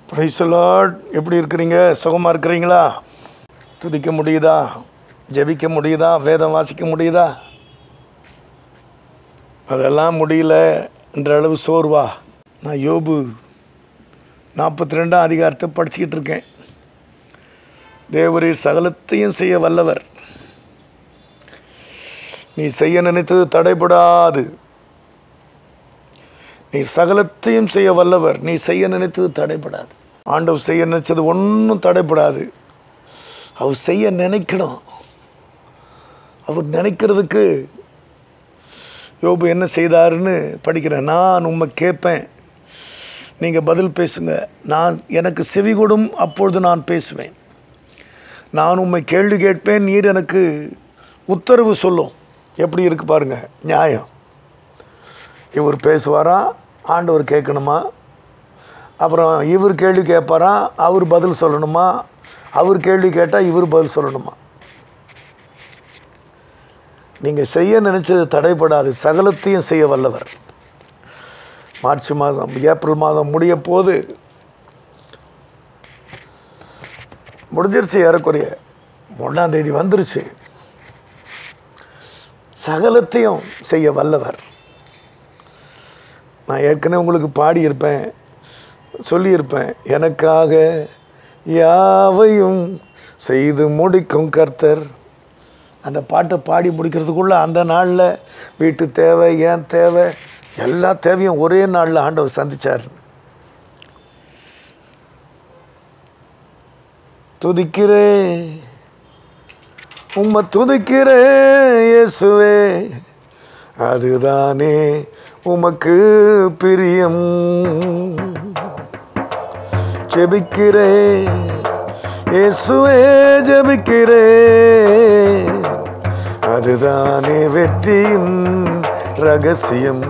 price Lord எப்படி இருக்கிறீங்க சுகமாக இருக்கிறீங்களா துதிக்க முடியுதா ஜெபிக்க முடியுதா வேதம் வாசிக்க முடியுதா அதெல்லாம் முடியல என்ற அளவு சோர்வா நான் யோபு நாற்பத்தி ரெண்டாம் அதிகாரத்தை படிச்சுக்கிட்டு இருக்கேன் தேவரீர் சகலத்தையும் செய்ய வல்லவர் நீ செய்ய நினைத்தது தடைபடாது நீ சகலத்தையும் செய்ய வல்லவர் நீ செய்ய நினைத்தது தடைபடாது ஆண்டவர் செய்ய நினைச்சது ஒன்றும் தடைபடாது அவர் செய்ய நினைக்கணும் அவர் நினைக்கிறதுக்கு யோபு என்ன செய்தாருன்னு படிக்கிறேன் நான் உண்மை கேட்பேன் நீங்கள் பதில் பேசுங்க நான் எனக்கு செவி கொடும் அப்பொழுது நான் பேசுவேன் நான் உண்மை கேள்வி கேட்பேன் நீர் எனக்கு உத்தரவு சொல்லும் எப்படி இருக்கு பாருங்க நியாயம் இவர் பேசுவாரா ஆண்டவர் கேட்கணுமா அப்புறம் இவர் கேள்வி கேட்பாரா அவர் பதில் சொல்லணுமா அவர் கேள்வி கேட்டால் இவர் பதில் சொல்லணுமா நீங்கள் செய்ய நினைச்சது தடைபடாது சகலத்தையும் செய்ய வல்லவர் மார்ச் மாதம் ஏப்ரல் மாதம் முடிய போது முடிஞ்சிருச்சு ஏறக்குறைய ஒன்றாம் தேதி வந்துருச்சு சகலத்தையும் செய்ய வல்லவர் நான் ஏற்கனவே உங்களுக்கு பாடியிருப்பேன் சொல்லியிருப்பேன் எனக்காக யாவையும் செய்து முடிக்கும் கர்த்தர் அந்த பாட்டை பாடி முடிக்கிறதுக்குள்ளே அந்த நாளில் வீட்டு தேவை ஏன் தேவை எல்லா தேவையும் ஒரே நாளில் ஆண்டவர் சந்திச்சார் துதிக்கிறேன் உம்மை துதிக்கிறேன் இயேசுவே அதுதானே உமக்கு பிரியம் ஜெபிக்கிறேன் இயேசுவே ஜெபிக்கிறேன் அதுதானே வெற்றியின் ரகசியம்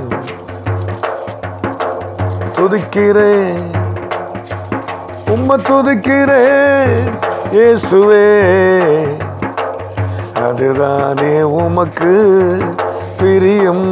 துதிக்கிறேன் உம்மை துதிக்கிறேன் இயேசுவே அதுதானே உமக்கு பிரியம்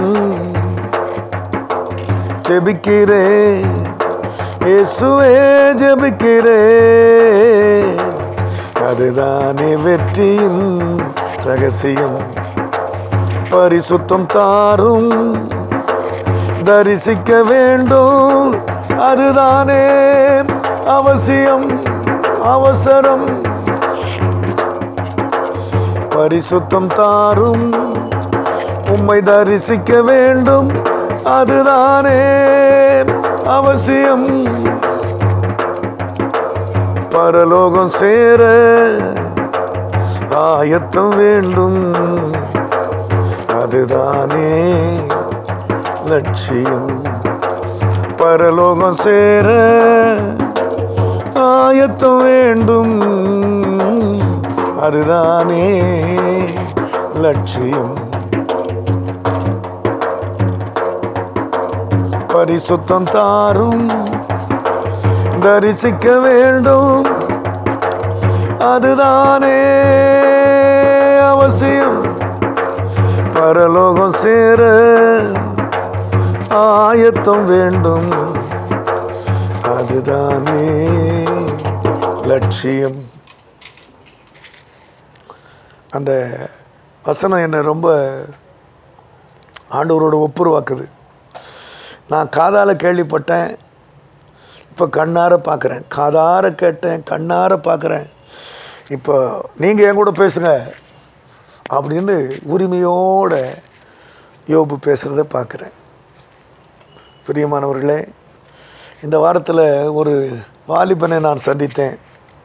ஜெபிக்கிறேன் இயேசுவே ஜெபிக்கிறேன் அதுதானே வெற்றியின் ரகசியம் பரிசுத்தம் தாரும் தரிசிக்க வேண்டும் அதுதானே அவசியம் அவசரம் பரிசுத்தம் தாரும் உம்மை தரிசிக்க வேண்டும் அதுதானே அவசியம் பரலோகம் சேர ஆயத்தம் வேண்டும் அதுதானே லட்சியம் பரலோகம் சேர ஆயத்தம் வேண்டும் அதுதானே லட்சியம் பரிசுத்தம் தாரும் தரிசிக்க வேண்டும் அதுதானே அவசியம் பரலோகம் சேர ஆயத்தம் வேண்டும் அதுதானே லட்சியம் அந்த வசனம் என்னை ரொம்ப ஆண்டவரோட ஒப்புருவாக்குது நான் காதால் கேள்விப்பட்டேன் இப்போ கண்ணார பார்க்குறேன் காதார கேட்டேன் கண்ணார பார்க்குறேன் இப்போ நீங்கள் என் கூட பேசுங்க அப்படின்னு உரிமையோட யோபு பேசுகிறத பார்க்குறேன் பிரியமானவர்களே இந்த வாரத்தில் ஒரு வாலிபனை நான் சந்தித்தேன்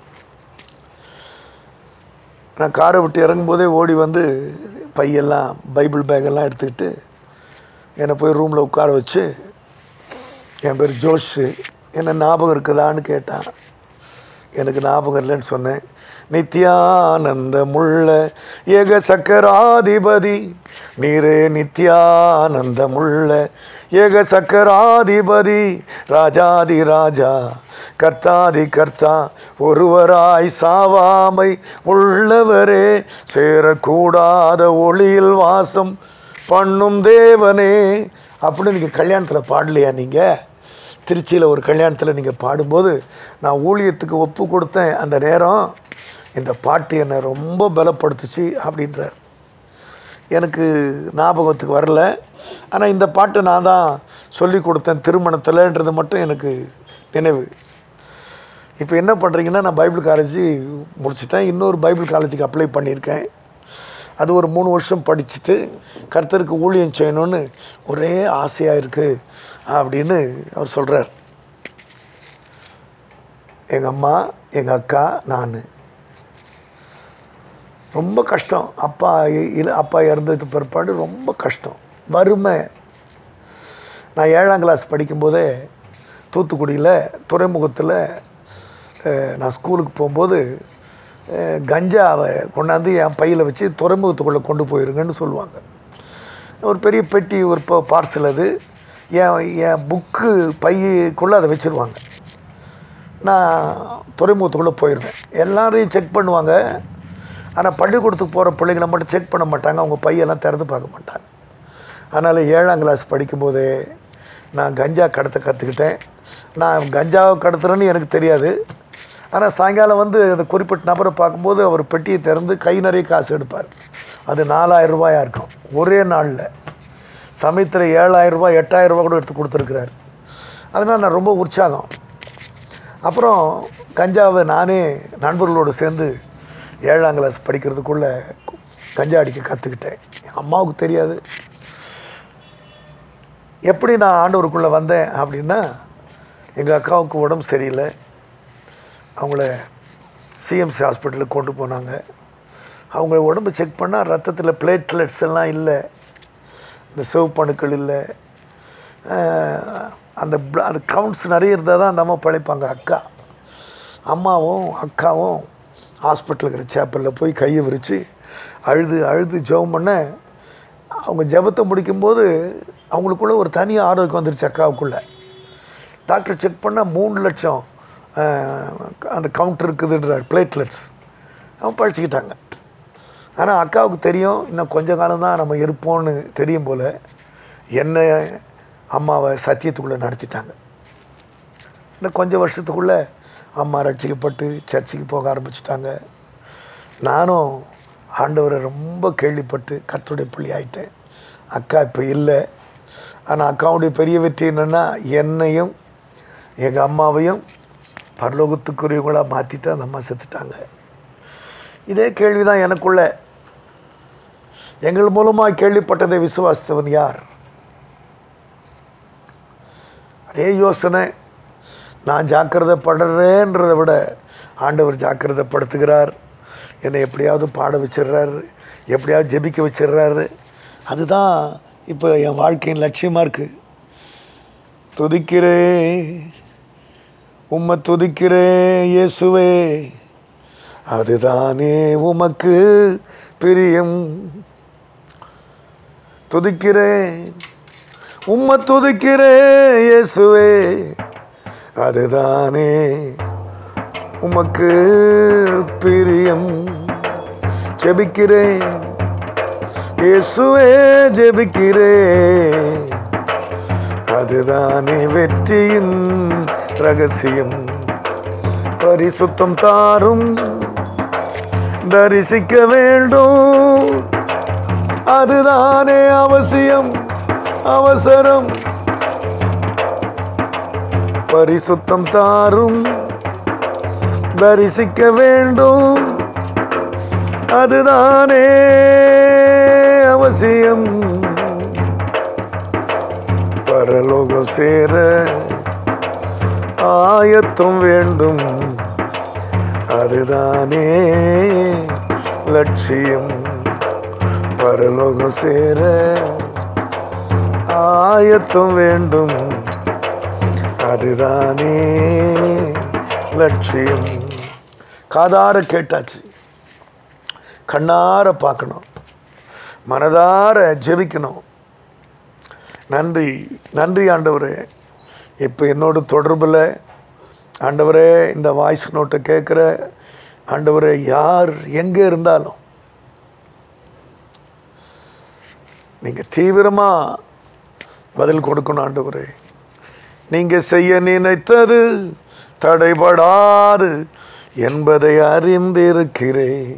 நான் காரை விட்டு இறங்கும்போதே ஓடி வந்து பையெல்லாம் பைபிள் பேக்கெல்லாம் எடுத்துக்கிட்டு என்னை போய் ரூமில் உட்கார வச்சு என் பேர் ஜோஷு என்ன ஞாபகம் இருக்குதான்னு கேட்டான் எனக்கு ஞாபகம் இல்லைன்னு சொன்னேன் நித்யானந்தமுள்ள ஏக சக்கராதிபதி நீரே நித்யானந்தமுள்ள ஏக சக்கராதிபதி ராஜாதி ராஜா கர்த்தாதி கர்த்தா ஒருவராய் சாவாமை உள்ளவரே சேரக்கூடாத ஒளியில் வாசம் பண்ணும் தேவனே அப்படின்னு நீங்கள் கல்யாணத்தில் பாடலையா நீங்கள் திருச்சியில் ஒரு கல்யாணத்தில் நீங்கள் பாடும்போது நான் ஊழியத்துக்கு ஒப்பு கொடுத்தேன் அந்த நேரம் இந்த பாட்டு என்னை ரொம்ப பலப்படுத்துச்சு அப்படின்றார் எனக்கு ஞாபகத்துக்கு வரல ஆனால் இந்த பாட்டு நான் தான் சொல்லி கொடுத்தேன் திருமணத்தில்ன்றது மட்டும் எனக்கு நினைவு இப்போ என்ன பண்ணுறீங்கன்னா நான் பைபிள் காலேஜ் முடிச்சிட்டேன் இன்னொரு பைபிள் காலேஜுக்கு அப்ளை பண்ணியிருக்கேன் அது ஒரு மூணு வருஷம் படிச்சுட்டு கர்த்தருக்கு ஊழியம் செய்யணும்னு ஒரே ஆசையாக இருக்குது அப்படின்னு அவர் சொல்கிறார் எங்கள் அம்மா எங்கள் அக்கா நான் ரொம்ப கஷ்டம் அப்பா இ- அப்பா இறந்ததுக்கு பிற்பாடு ரொம்ப கஷ்டம் வறுமை நான் ஏழாம் கிளாஸ் படிக்கும்போதே தூத்துக்குடியில் துறைமுகத்தில் அஹ், நான் ஸ்கூலுக்கு போகும்போது அஹ், கஞ்சாவை கொண்டாந்து என் பையில் வச்சு துறைமுகத்துக்குள்ளே கொண்டு போயிருங்கன்னு சொல்லுவாங்க ஒரு பெரிய பெட்டி ஒரு பார்சல் அது என் என் புக்கு பைக்குள்ளே அதை வச்சுருவாங்க நான் துறைமுகத்துக்குள்ளே போயிடுவேன் எல்லாரையும் செக் பண்ணுவாங்க ஆனால் பள்ளிக்கூடத்துக்கு போகிற பிள்ளைங்களை மட்டும் செக் பண்ண மாட்டாங்க அவங்க பையெல்லாம் திறந்து பார்க்க மாட்டாங்க அதனால் ஏழாம் கிளாஸ் படிக்கும்போதே நான் கஞ்சா கடத்த கற்றுக்கிட்டேன் நான் கஞ்சாவை கடத்துறேன்னு எனக்கு தெரியாது ஆனால் சாயங்காலம் வந்து அந்த குறிப்பிட்ட நபரை பார்க்கும்போது அவர் பெட்டியை திறந்து கை நிறைய காசு எடுப்பார் அது நாலாயிரம் ரூபாயாக இருக்கும் ஒரே நாளில் சமயத்தில் ஏழாயிரம் ரூபாய் எட்டாயிரம் ரூபாய் கூட எடுத்து கொடுத்துருக்குறாரு அதனால் நான் ரொம்ப உற்சாகம் அப்புறம் கஞ்சாவை நானே நண்பர்களோடு சேர்ந்து ஏழாம் கிளாஸ் படிக்கிறதுக்குள்ளே கஞ்சா அடிக்க கற்றுக்கிட்டேன் என் அம்மாவுக்கு தெரியாது எப்படி நான் ஆண்டவருக்குள்ளே வந்தேன் அப்படின்னா எங்கள் அக்காவுக்கு உடம்பு சரியில்லை அவங்கள சிஎம்சி ஹாஸ்பிட்டலுக்கு கொண்டு போனாங்க அவங்க உடம்பு செக் பண்ணால் ரத்தத்தில் பிளேட்லெட்ஸ் எல்லாம் இல்லை இந்த சிவப்பணுக்கள் இல்லை அஹ், அந்த bl- அந்த கவுண்ட்ஸ் நிறைய இருந்தால் தான் அந்த அம்மா பிழைப்பாங்க அக்கா அம்மாவும் அக்காவும் ஹாஸ்பிட்டலுக்கு இருக்கிற சேப்பலில் போய் கையை விரித்து அழுது அழுது ஜெபம் பண்ண அவங்க ஜெபத்தை முடிக்கும்போது அவங்களுக்குள்ள ஒரு தனி ஆரோக்கியம் வந்துருச்சு அக்காவுக்குள்ளே டாக்டர் செக் பண்ணால் மூணு லட்சம் அஹ், அந்த கவுண்டர் இருக்குதுன்றார் பிளேட்லெட்ஸ் அவங்க பழிச்சிக்கிட்டாங்க ஆனால் அக்காவுக்கு தெரியும் இன்னும் கொஞ்ச காலம் தான் நம்ம இருப்போம்னு தெரியும் போல் என்னை அம்மாவை சத்தியத்துக்குள்ளே நடத்திட்டாங்க இந்த கொஞ்சம் வருஷத்துக்குள்ளே அம்மா ரட்சிக்கப்பட்டு சர்ச்சுக்கு போக ஆரம்பிச்சிட்டாங்க நானும் ஆண்டவரை ரொம்ப கேள்விப்பட்டு கர்த்தருடைய பிள்ளை ஆயிட்டேன் அக்கா இப்போ இல்லை ஆனால் அக்காவுடைய பெரிய வெற்றி என்னென்னா என்னையும் எங்கள் அம்மாவையும் பரலோகத்துக்குரியவங்களாக மாற்றிட்டு அந்த அம்மா செத்துட்டாங்க இதே கேள்வி தான் எனக்குள்ள எங்கள் மூலமாக கேள்விப்பட்டதை விசுவாசித்தவன் யார் அதே யோசனை நான் ஜாக்கிரதைப்படுறேன்றதை விட ஆண்டவர் ஜாக்கிரதைப்படுத்துகிறார் என்னை எப்படியாவது பாட வச்சிடுறாரு எப்படியாவது ஜெபிக்க வச்சிடுறாரு அதுதான் இப்போ என் வாழ்க்கையின் லட்சியமாக இருக்குது துதிக்கிறேன் உம்மை துதிக்கிறேன் இயேசுவே அதுதானே உமக்கு பிரியம் துதிக்கிறேன் உம்மை துதிக்கிறேன் இயேசுவே அதுதானே உமக்கு பிரியம் ஜெபிக்கிறேன் இயேசுவே ஜெபிக்கிறேன் அதுதானே வெற்றியின் ரகசியம் பரிசுத்தம் தாரும் தரிசிக்க வேண்டும் அதுதானே அவசியம் அவசரம் பரிசுத்தம் தாரும் தரிசிக்க வேண்டும் அதுதானே அவசியம் பரலோகம் சேர ஆயத்தம் வேண்டும் அதுதானே லட்சியம் பரலோகம் சேர ஆயத்தம் வேண்டும் அதுதானே லட்சியம் காதார கேட்டாச்சு கண்ணார பார்க்கணும் மனதார ஜெபிக்கணும் நன்றி நன்றி ஆண்டவரே இப்போ என்னோட தொடர்பில் ஆண்டவரே இந்த வாய்ஸ் நோட்டை கேட்குற ஆண்டவரே யார் எங்கே இருந்தாலும் நீங்கள் தீவிரமாக பதில் கொடுக்கணும் ஆண்டவரே நீங்க செய்ய நினைத்தது தடைபடாது என்பதை அறிந்திருக்கிறேன்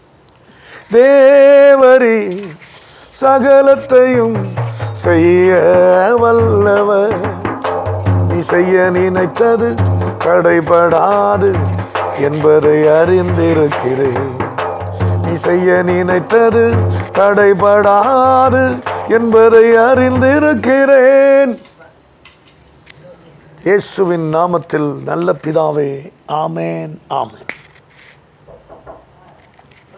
தேவரே சகலத்தையும் செய்ய வல்லவர் நீ செய்ய நினைத்தது தடைபடாது என்பதை அறிந்திருக்கிறேன் நீ செய்ய நினைத்தது தடைபடாது என்பதை அறிந்திருக்கிறேன் இயேசுவின் நாமத்தில் நல்ல பிதாவே ஆமேன் ஆமேன்